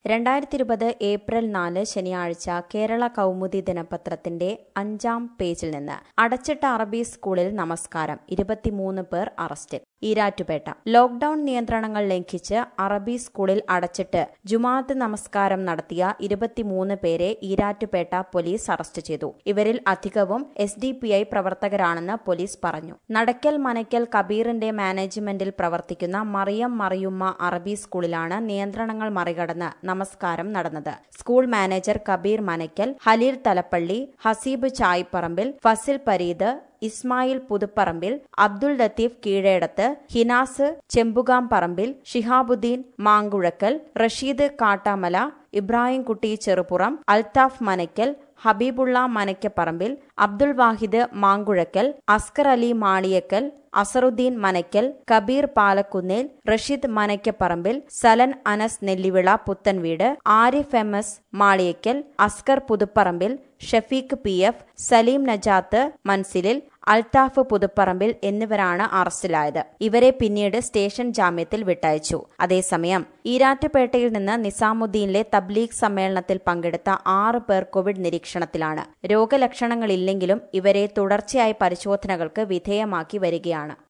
രണ്ടായിരത്തി ഇരുപത് ഏപ്രിൽ നാല് ശനിയാഴ്ച കേരള കൗമുദി ദിനപത്രത്തിന്റെ അഞ്ചാം പേജിൽ നിന്ന് അടച്ചിട്ട അറബി സ്കൂളിൽ നമസ്കാരം ഇരുപത്തിമൂന്ന് പേർ അറസ്റ്റിൽ ഈരാറ്റുപേട്ട ലോക്ഡൌൺ നിയന്ത്രണങ്ങൾ ലംഘിച്ച് അറബി സ്കൂളിൽ അടച്ചിട്ട് ജുമാഅത്ത് നമസ്കാരം നടത്തിയ ഇരുപത്തിമൂന്ന് പേരെ ഈരാറ്റുപേട്ട പോലീസ് അറസ്റ്റ് ചെയ്തു ഇവരിൽ അധികവും എസ് ഡി പി ഐ പ്രവർത്തകരാണെന്ന് പോലീസ് പറഞ്ഞു നടക്കൽ മനയ്ക്കൽ കബീറിന്റെ മാനേജ്മെന്റിൽ പ്രവർത്തിക്കുന്ന മറിയം മറിയുമ്മ അറബി സ്കൂളിലാണ് നിയന്ത്രണങ്ങൾ മറികടന്ന് നമസ്കാരം നടന്നത് school manager Kabeer Manakkal Haleel Thalappally Haseeb Chaiparambil Fasil Pareed Ismail Puthuparambil Abdul Latheef Keezhedath Hinas Chempukam Parambil Shihabuddeen Mankuzhakkal Rasheed Kattamala Ibrahimkutty Cherupuram Althaf Manakkal Habeebulla Manakkaparambil Abdul Vahid Mankuzhakkal Askar Ali Maliyakkal Asaruddeen Manakkal Kabeer Palakkunnel Rasheed Manakkaparambil Salan Anas Nellivila Puthenveedu Arif M S Maliyakkal Askar Puthuparambil Shafeeq P F Saleem Najath മൻസിലിൽ അൽത്താഫ് പുതുപ്പറമ്പിൽ എന്നിവരാണ് അറസ്റ്റിലായത് ഇവരെ പിന്നീട് സ്റ്റേഷൻ ജാമ്യത്തിൽ വിട്ടയച്ചു അതേസമയം ഈരാറ്റുപേട്ടയിൽ നിന്ന് നിസാമുദ്ദീനിലെ തബ്ലീഗ് സമ്മേളനത്തിൽ പങ്കെടുത്ത ആറ് പേർ കോവിഡ് നിരീക്ഷണത്തിലാണ് രോഗലക്ഷണങ്ങളില്ലെങ്കിലും ഇവരെ തുടർച്ചയായ പരിശോധനകൾക്ക് വിധേയമാക്കി വരികയാണ്